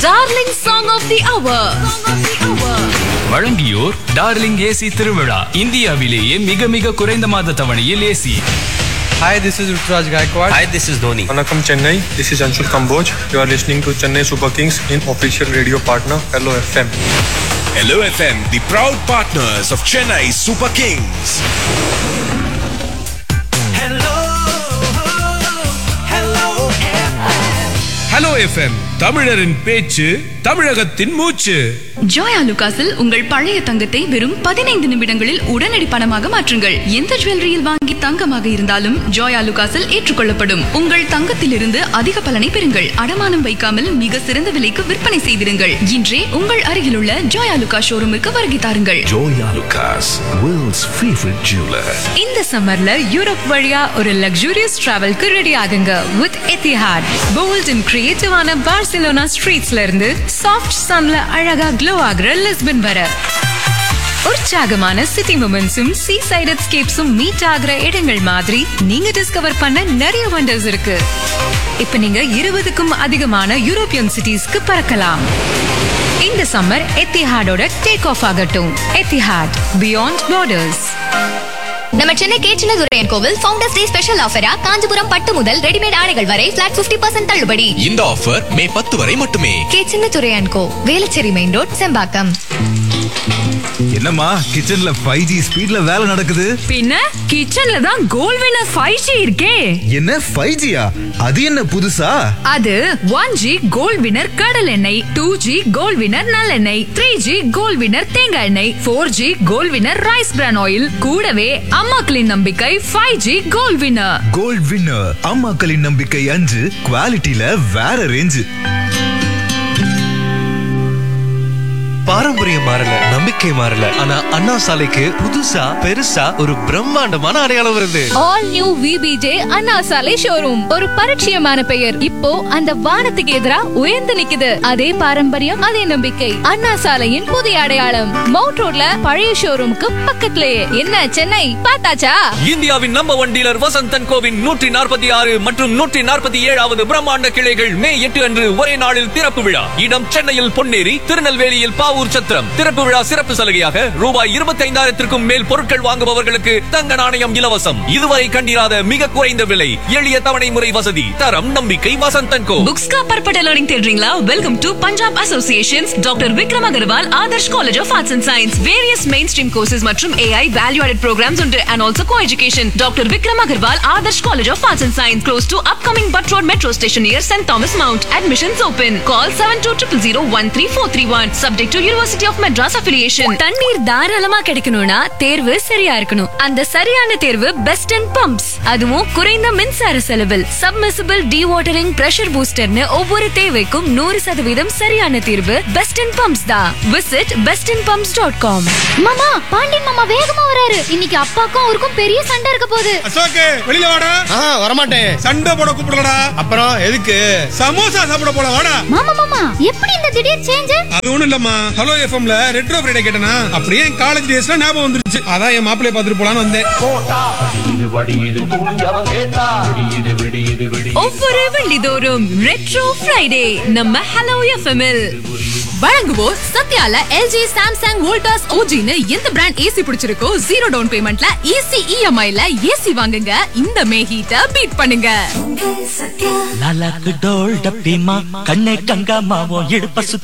Darling song of the hour வழங்கியோர் darling AC திருவிழா இந்தியாவிலேயே மிக மிக குறைந்த மாத தவணையில் AC Hi, this is Ruturaj Gaikwad. Hi, this is Dhoni. Vanakkam Chennai, this is Anshul Kamboj. You are listening to Chennai Super Kings in official radio partner Hello FM. Hello FM, the proud partners of Chennai Super Kings. Hello FM தமிழரின் பேச்சு தமிழகத்தின் மூச்சு ஜோயா லுகாஸில் உங்கள் பழைய தங்கத்தை வெறும் பதினைந்து நிமிடங்களில் உடனடி பணமாக மாற்றுங்கள் எந்த ஜுவல்லரியில் வாங்கி தங்கமாக இருந்தாலும் ஜோயா லுகாஸில் ஏற்றுக்கொள்ளப்படும் உங்கள் தங்கத்திலிருந்து அதிக பலனை பெறுங்கள் அடமானம் வைக்காமல் மிக சிறந்த விலைக்கு விற்பனை செய்திருங்கள் இன்றே உங்கள் அருகிலுள்ள ஜோயா லுகா ஷோரூமுக்கு வருகை தாருங்கள் Joya Lucas, world's favorite jeweler. இந்த சம்மர்ல யூரோப் வழியா ஒரு லக்ஸூரியஸ் டிராவல்க்கு ரெடி ஆகுங்க வித் எத்திஹாட் போல்ட் அண்ட் கிரியேட்டிவான பார்சிலோனா ஸ்ட்ரீட்ஸ்ல இருந்து சாஃப்ட் சன்ல அழகா க்ளோ ஆகுற லிஸ்பன் வர உற்சாகமான சிட்டி மூமெண்ட்ஸும் சீ சைட் எஸ்கேப்ஸும் மீட் ஆகுற இடங்கள் மாதிரி நீங்க டிஸ்கவர் பண்ண நிறைய வண்டர்ஸ் இருக்கு இப்ப நீங்க இருபதுக்கும் அதிகமான யூரோப்பியன் சிட்டிஸ்க்கு பறக்கலாம் இந்த சம்மர் எத்திஹாடோட டேக் ஆஃப் ஆகட்டும் எத்திஹாட் பியாண்ட் பார்டர்ஸ் நம்ம சென்னை கேச்சினதுரையன் கோவில் ஃபவுண்டர்ஸ் டே ஸ்பெஷல் ஆஃபரா காஞ்சிபுரம் பட்டு முதல் ரெடிமேட் ஆடைகள் வரை பிளாட் 50% தள்ளுபடி இந்த ஆஃபர் மே பத்து வரை மட்டுமே கேச்சினதுரையன் co Velachery main road Sembakkam என்னம்மா கிச்சன்ல ஃபைவ் ஜி ஸ்பீட்ல வேலை நடக்குது பின்ன கிச்சன்ல தான் கோல் வினர் ஃபைவ் ஜி இருக்கே என்ன ஃபைவ் ஜியா அது என்ன புதுசா அது ஒன் ஜி கோல்ட் வினர் கடல் எண்ணெய் டூ ஜி கோல்ட் வினர் நல்லெண்ணெய் த்ரீ ஜி கோல்ட் வினர் தேங்காய் எண்ணெய் four G gold winner rice bran oil கூடவே அம்மாக்களின் நம்பிக்கை five G gold winner gold winner அம்மாக்களின் நம்பிக்கை அஞ்சு குவாலிட்டியில வேற ரேஞ்சு பாரம்பரியம் மாறல நம்பிக்கை மாறல ஆனா அண்ணா சாலைக்கு புதுசா பெருசா ஒரு பிரம்மாண்டமான அடையாளம் வருது ஆல் நியூ விபிஜே அண்ணா சாலை ஷோரூம் ஒரு பரிச்சயமான பெயர் இப்போ அந்த வானத்துக்கு எதிரா உயர்ந்து நிக்குது அதே பாரம்பரியம் அதே நம்பிக்கை அண்ணா சாலையின் புதிய அடையாளம் மவுண்ட் ரோட்ல பழைய ஷோரூமுக்கு பக்கத்திலேயே என்ன சென்னை பார்த்தாச்சா இந்தியாவின் நம்பர் ஒன் டீலர் வசந்தன் கோவின் நூற்றி நாற்பத்தி ஆறு மற்றும் நூற்றி நாற்பத்தி ஏழாவது பிரம்மாண்ட கிளைகள் மே எட்டு அன்று ஒரே நாளில் திறப்பு விழா இடம் சென்னையில் பொன்னேரி திருநெல்வேலியில் பாவூர் சத்திரம் திறப்பு விழா சிறப்பு சலுகையாக ரூபாய் இருபத்தி ஐந்தாயிரத்திற்கும் மேல் பொருட்கள் வாங்குபவர்களுக்கு தங்க நாணயம் இலவசம் இதுவரை கண்டிராத மிக குறைந்த விலை எளிய தவணை முறை வசதி தரம் நம்பிக்கை வசந்தன் கோ புக்ஸ் का परपटा लर्निंग தேடுறீங்களா welcome to Punjab associations doctor Vikram Agarwal Adarsh college of arts and science various mainstream courses மற்றும் ஏஐ வேல்யூ ஆடட் ப்ரோக்ராம்ஸ் உண்டு and also coeducation doctor Vikram Agarwal Adarsh college of arts and science close to upcoming Butt Road metro station near Saint Thomas Mount admissions open call seven two triple zero one three four three one subject to University of Madras affiliation தண்ணீர் தாராளமா கிடைக்கணும்னா தேர்வு சரியா இருக்கணும் அந்த சரியான தேர்வு best and bumps அதுவும் குறைந்த மின்சார செலவில் சப்மிசிபிள் வாட்டரிங் பிரஷர் பூஸ்டர்னு ஒவ்வொரு தேவைக்கும் நூறு சதவீதம் சரியான தீர்வு பெஸ்ட் அண்ட் பம்ப்ஸ் தான் visit best and pumps dot com மாமா பாண்டியன் மாமா வேகமா வராரு இன்னைக்கு அப்பாக்கும் அவருக்கும் பெரிய சண்டை இருக்க போகுது அசோக்கு வெளியில வாடா வரமாட்டேன் சண்டை போட கூப்பிடலடா அப்புறம் எதுக்கு சமோசா சாப்பிட போல வாடா மாமா மாமா எப்படி இந்த திடீர் சேஞ்ச் அது ஒண்ணும் இல்லம்மா ஹலோ எஃப்எம்ல ரெட்ரோ ஃப்ரைடே கேட்டனா அப்படியே என் காலேஜ் டேஸ்ல ஞாபகம் வந்துருச்சு அதான் என் மாப்பிளைய பாத்துட்டு போலான்னு வந்தேன் ஒவ்வொரு வெள்ளிதோறும் ரெட்ரோ ஃப்ரைடே நம்ம ஹலோ எஃப்எம்எல் வழங்குவோர் சத்யால எல்ஜி சாம்சங் வோல்டாஸ் ஓஜின்னு எந்த பிராண்ட் ஏசி பிடிச்சிருக்கோ ஜீரோ டவுன் பேமெண்ட்ல ஈஸி இஎம்ஐல ஏசி வாங்குங்க இந்த மே ஹீட்ட பீட் பண்ணுங்க லாலாக்கு டோல் டப்பிமா கண்ணே கங்கம்மாவும் இடுப்ப சுத்தி